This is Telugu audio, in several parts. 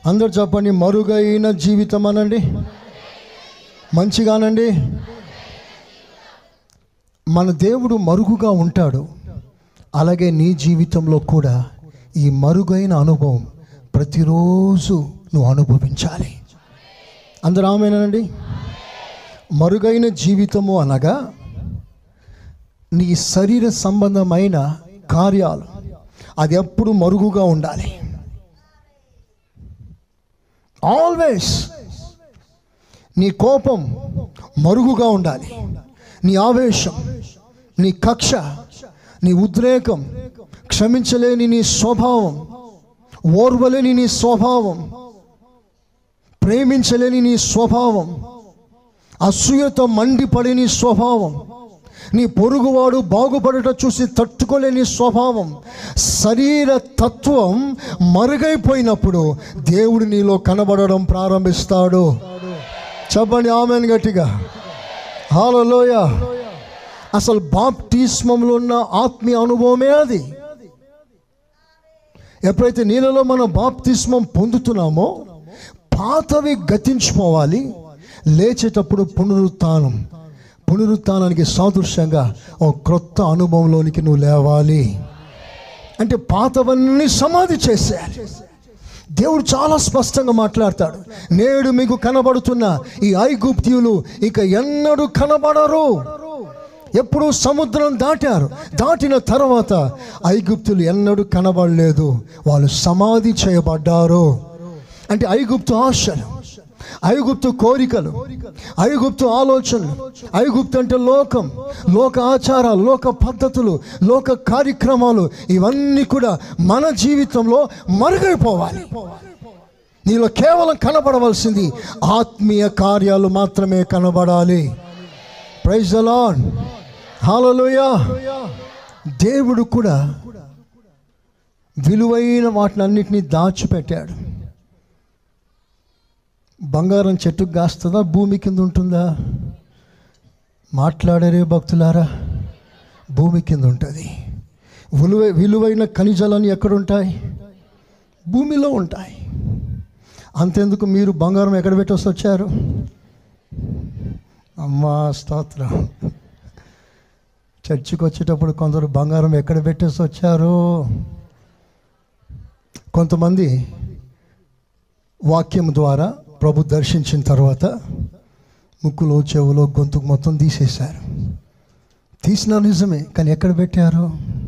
అందరు చెప్పండి మరుగైన జీవితం అనండి మంచిగానండి మన దేవుడు మరుగుగా ఉంటాడు అలాగే నీ జీవితంలో కూడా ఈ మరుగైన అనుభవం ప్రతిరోజు నువ్వు అనుభవించాలి అందరూ ఆమెనండి మరుగైన జీవితము అనగా నీ శరీర సంబంధమైన కార్యాలు అది ఎప్పుడు మరుగుగా ఉండాలి ఆల్వేస్ నీ కోపం మరుగుగా ఉండాలి నీ ఆవేశం నీ కక్ష నీ ఉద్రేకం క్షమించలేని నీ స్వభావం ఓర్వలేని నీ స్వభావం ప్రేమించలేని నీ స్వభావం అసూయతో మండిపడే నీ స్వభావం నీ పొరుగువాడు బాగుపడట చూసి తట్టుకోలేని స్వభావం శరీర తత్వం మరుగైపోయినప్పుడు దేవుడు నీలో కనబడడం ప్రారంభిస్తాడు చెప్పండి ఆమెను గట్టిగా హాలలోయ అసలు బాప్టిస్మంలో ఉన్న ఆత్మీయ అనుభవమే అది ఎప్పుడైతే నీళ్ళలో మనం బాప్తిస్మం పొందుతున్నామో పాతవి గతించిపోవాలి లేచేటప్పుడు పునరుత్థానం పునరుత్థానానికి సాదృశ్యంగా ఒక క్రొత్త అనుభవంలోనికి నువ్వు లేవాలి అంటే పాతవన్నీ సమాధి చేసేయాలి దేవుడు చాలా స్పష్టంగా మాట్లాడతాడు నేడు మీకు కనబడుతున్న ఈ ఐగుప్తియులు ఇక ఎన్నడూ కనబడరు ఎప్పుడు సముద్రం దాటారు దాటిన తర్వాత ఐగుప్తులు ఎన్నడూ కనబడలేదు వాళ్ళు సమాధి చేయబడ్డారు అంటే ఐగుప్తు ఆశలు ఐగుప్తు కోరికలు ఐగుప్తు ఆలోచనలు ఐగుప్తు అంటే లోకం లోక ఆచారాలు లోక పద్ధతులు లోక కార్యక్రమాలు ఇవన్నీ కూడా మన జీవితంలో మరుగైపోవాలి నీలో కేవలం కనబడవలసింది ఆత్మీయ కార్యాలు మాత్రమే కనబడాలి ప్రైజ్ అలాన్ హాలలోయా దేవుడు కూడా విలువైన వాటిని అన్నిటినీ దాచిపెట్టాడు బంగారం చెట్టుకు కాస్తుందా భూమి కింద ఉంటుందా మాట్లాడరే భక్తులారా భూమి కింద ఉంటుంది విలువ విలువైన ఖనిజాలన్నీ ఎక్కడుంటాయి భూమిలో ఉంటాయి అంతెందుకు మీరు బంగారం ఎక్కడ పెట్టేసి వచ్చారు అమ్మా స్తోత్రం చర్చికి వచ్చేటప్పుడు కొందరు బంగారం ఎక్కడ పెట్టేసి వచ్చారు కొంతమంది వాక్యం ద్వారా ప్రభు దర్శించిన తర్వాత ముక్కులో చెవులో గొంతుకు మొత్తం తీసేశారు తీసిన నిజమే కానీ ఎక్కడ పెట్టారు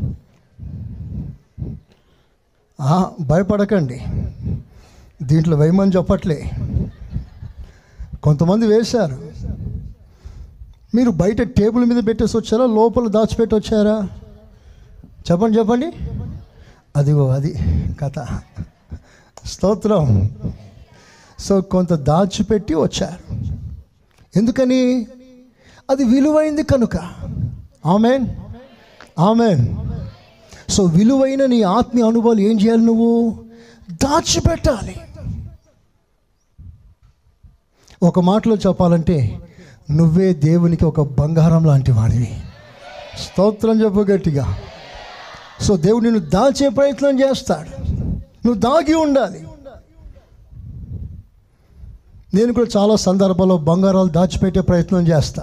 ఆ, భయపడకండి దీంట్లో వేయమని చెప్పట్లే కొంతమంది వేశారు మీరు బయట టేబుల్ మీద పెట్టేసి వచ్చారా లోపల దాచిపెట్టి వచ్చారా చెప్పండి చెప్పండి అదిగో అది కథ స్తోత్రం సో కొంత దాచిపెట్టి వచ్చారు ఎందుకని అది విలువైంది కనుక ఆమెన్ ఆమెన్ సో విలువైన నీ ఆత్మీయ అనుభవాలు ఏం చేయాలి నువ్వు దాచిపెట్టాలి ఒక మాటలో చెప్పాలంటే నువ్వే దేవునికి ఒక బంగారం లాంటి వాడివి స్తోత్రం చెప్పు గట్టిగా సో దేవుడు నిన్ను దాచే ప్రయత్నం చేస్తాడు నువ్వు దాగి ఉండాలి నేను కూడా చాలా సందర్భాల్లో బంగారాలు దాచిపెట్టే ప్రయత్నం చేస్తా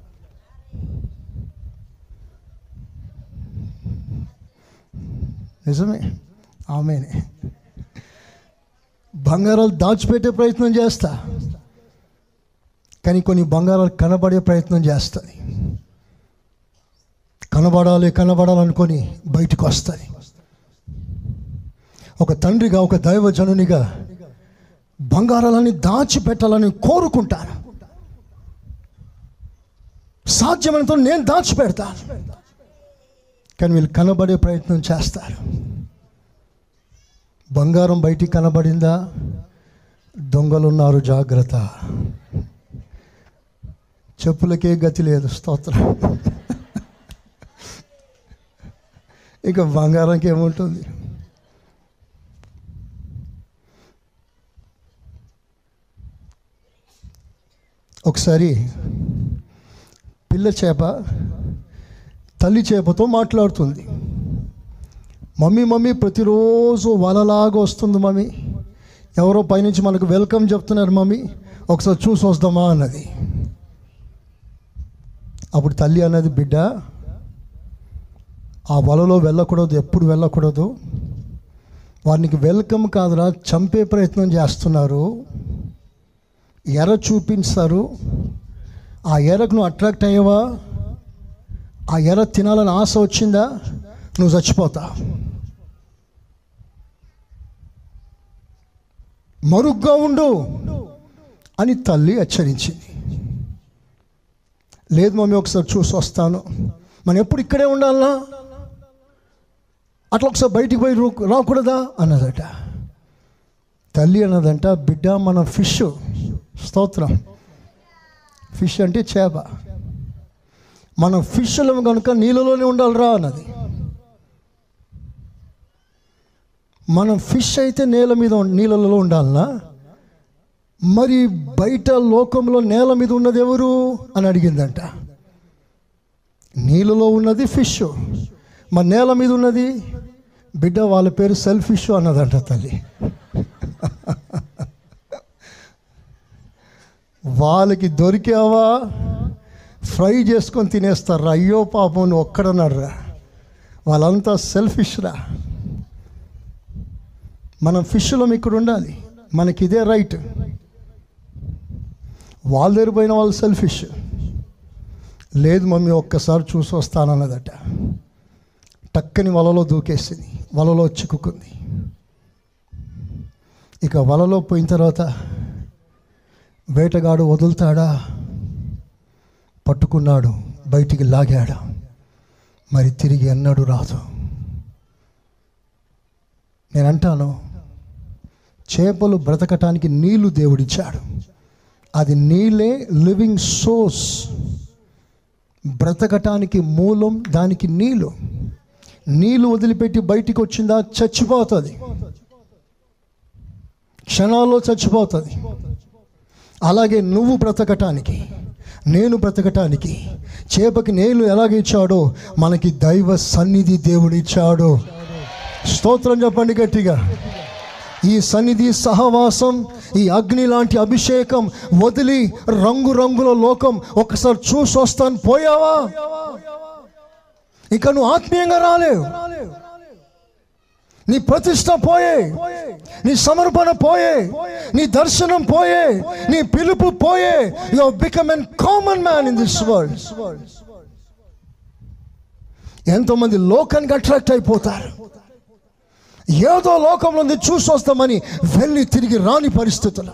నిజమే ఆమెనే బంగారాలు దాచిపెట్టే ప్రయత్నం చేస్తా కానీ కొన్ని బంగారాలు కనబడే ప్రయత్నం చేస్తుంది కనబడాలి కనబడాలనుకొని బయటకు వస్తుంది ఒక తండ్రిగా ఒక దైవజనునిగా బంగారాలని దాచిపెట్టాలని కోరుకుంటాను సాధ్యమైనంత నేను దాచిపెడతాను కానీ వీళ్ళు కనబడే ప్రయత్నం చేస్తారు బంగారం బయటికి కనబడిందా దొంగలున్నారు జాగ్రత్త చెప్పులకే గతి లేదు స్తోత్రం ఇక బంగారంకి ఏముంటుంది ఒకసారి పిల్ల చేప తల్లి చేపతో మాట్లాడుతుంది మమ్మీ మమ్మీ ప్రతిరోజు వలలాగా వస్తుంది మమ్మీ ఎవరో పైనుంచి మనకు వెల్కమ్ చెప్తున్నారు మమ్మీ ఒకసారి చూసి వస్తామా అన్నది అప్పుడు తల్లి అన్నది బిడ్డ ఆ వలలో వెళ్ళకూడదు ఎప్పుడు వెళ్ళకూడదు వారికి వెల్కమ్ కాదురా చంపే ప్రయత్నం చేస్తున్నారు ఎర చూపించారు ఆ ఎరకు నువ్వు అట్రాక్ట్ అయ్యావా ఆ ఎర తినాలని ఆశ వచ్చిందా నువ్వు చచ్చిపోతా మరుగ్గా ఉండు అని తల్లి హెచ్చరించింది లేదు మమ్మీ ఒకసారి చూసి వస్తాను మనం ఎప్పుడు ఇక్కడే ఉండాలనా అట్లా ఒకసారి బయటికి పోయి రూ- రాకూడదా అన్నదట తల్లి అన్నదంట బిడ్డ మన ఫిష్ స్తోత్రం ఫిష్ అంటే చేప మనం ఫిష్లో కనుక నీళ్ళలోనే ఉండాలిరా అన్నది మనం ఫిష్ అయితే నేల మీద ఉం- నీళ్ళలో ఉండాలనా మరి బయట లోకంలో నేల మీద ఉన్నది ఎవరు అని అడిగిందంట నీళ్ళలో ఉన్నది ఫిష్ మరి నేల మీద ఉన్నది బిడ్డ వాళ్ళ పేరు సెల్ఫిష్ అన్నదంట తల్లి వాళ్ళకి దొరికావా ఫ్రై చేసుకొని తినేస్తారా అయ్యో పాపం నువ్వు ఒక్కడన్నారా వాళ్ళంతా సెల్ఫిష్ రా మనం ఫిష్లో ఇక్కడ ఉండాలి మనకి ఇదే రైట్ వాళ్ళ దగ్గర పోయిన వాళ్ళు సెల్ఫిష్ లేదు మమ్మీ ఒక్కసారి చూసి వస్తానన్నదట టక్కని వలలో దూకేసింది వలలో చిక్కుకుంది ఇక వలలో పోయిన తర్వాత వేటగాడు వదులుతాడా పట్టుకున్నాడు బయటికి లాగాడు మరి తిరిగి ఎన్నడూ రాదు నేను అంటాను చేపలు బ్రతకటానికి నీళ్లు దేవుడిచ్చాడు అది నీళ్ళే లివింగ్ సోర్స్ బ్రతకటానికి మూలం దానికి నీళ్ళు నీళ్ళు వదిలిపెట్టి బయటికి వచ్చిందా చచ్చిపోతుంది క్షణాల్లో చచ్చిపోతుంది అలాగే నువ్వు బ్రతకటానికి నేను బ్రతకటానికి చేపకి నేను ఎలాగ ఇచ్చాడో మనకి దైవ సన్నిధి దేవుడు ఇచ్చాడు స్తోత్రం చెప్పండి గట్టిగా ఈ సన్నిధి సహవాసం ఈ అగ్ని లాంటి అభిషేకం వదిలి రంగు రంగుల లోకం ఒకసారి చూసి వస్తాను పోయావా ఇక నువ్వు ఆత్మీయంగా రాలేవు నీ ప్రతిష్ట పోయే నీ సమర్పణ పోయే నీ దర్శనం పోయే నీ పిలుపు పోయే you become an common man in this world ఎంతోమంది లోకానికి అట్రాక్ట్ అయిపోతారు ఏదో లోకంలో ఉంది చూసి వస్తామని వెళ్ళి తిరిగి రాని పరిస్థితులు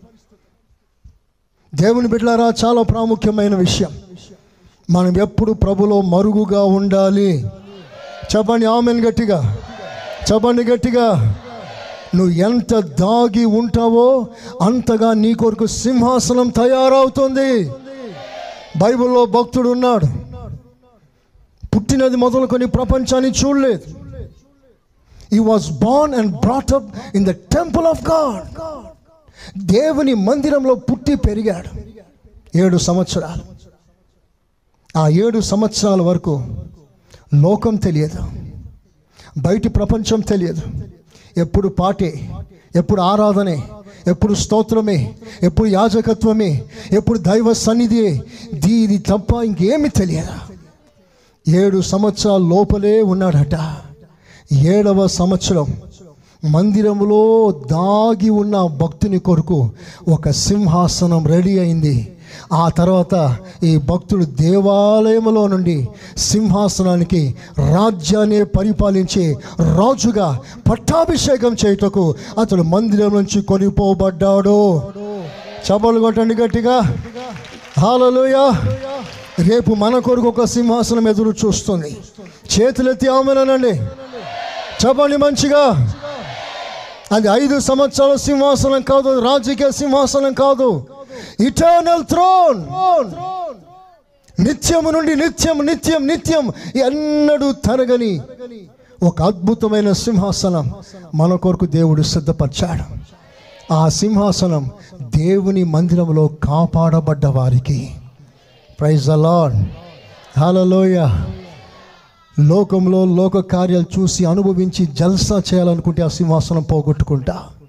దేవుని బిడ్డలారా చాలా ప్రాముఖ్యమైన విషయం మనం ఎప్పుడు ప్రభులో మరుగుగా ఉండాలి చెప్పండి ఆమెను గట్టిగా చెప్పండి గట్టిగా నువ్వు ఎంత దాగి ఉంటావో అంతగా నీ కొరకు సింహాసనం తయారవుతుంది బైబిల్లో భక్తుడు ఉన్నాడు పుట్టినది మొదలుకొని ప్రపంచాన్ని చూడలేదు ఈ was born and brought up in the temple of God దేవుని మందిరంలో పుట్టి పెరిగాడు ఏడు సంవత్సరాలు ఆ ఏడు సంవత్సరాల వరకు లోకం తెలియదు బయటి ప్రపంచం తెలియదు ఎప్పుడు పాటే ఎప్పుడు ఆరాధనే ఎప్పుడు స్తోత్రమే ఎప్పుడు యాజకత్వమే ఎప్పుడు దైవ సన్నిధి దీని తప్ప ఇంకేమి తెలియదు ఏడు సంవత్సరాల లోపలే ఉన్నాడట ఏడవ సంవత్సరం మందిరంలో దాగి ఉన్న భక్తుని కొరకు ఒక సింహాసనం రెడీ అయింది ఆ తర్వాత ఈ భక్తుడు దేవాలయంలో నుండి సింహాసనానికి రాజ్యాన్ని పరిపాలించే రాజుగా పట్టాభిషేకం చేయుటకు అతడు మందిరం నుంచి కొనిపోబడ్డాడు చపలు కొట్టండి గట్టిగా హాలలోయ రేపు మన కొరకు ఒక సింహాసనం ఎదురు చూస్తుంది చేతులెత్తి ఆమెనండి చెప్పండి మంచిగా అది ఐదు సంవత్సరాల సింహాసనం కాదు అది రాజకీయ సింహాసనం కాదు ఇటర్నల్ థ్రోన్ నిత్యము నుండి నిత్యం నిత్యం నిత్యం ఎన్నడూ తరగని ఒక అద్భుతమైన సింహాసనం మన కొరకు దేవుడు సిద్ధపరిచాడు ఆ సింహాసనం దేవుని మందిరంలో కాపాడబడ్డ వారికి ప్రైజ్ అలాడ్ హలలోయ లోకంలో లోక కార్యాలు చూసి అనుభవించి జల్సా చేయాలనుకుంటే ఆ సింహాసనం పోగొట్టుకుంటా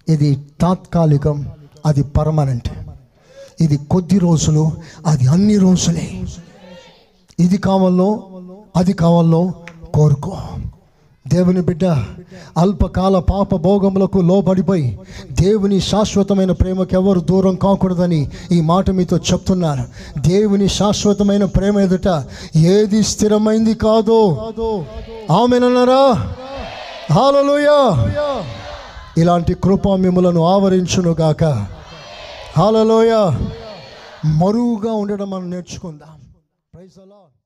ఇది తాత్కాలికం అది పర్మనెంట్ ఇది కొద్ది రోజులు అది అన్ని రోజులే ఇది కావాలో అది కావాలో కోరుకో దేవుని బిడ్డ అల్పకాల పాప భోగములకు లోబడిపోయి దేవుని శాశ్వతమైన ప్రేమకు ఎవరు దూరం కాకూడదని ఈ మాట మీతో చెప్తున్నారు దేవుని శాశ్వతమైన ప్రేమ ఎదుట ఏది స్థిరమైంది కాదో ఆమెనన్నారా హాలలోయా ఇలాంటి కృప మిమ్మలను ఆవరించునుగాక హాలలోయ మరువుగా ఉండడం మనం నేర్చుకుందాం ప్రైజ్ అలా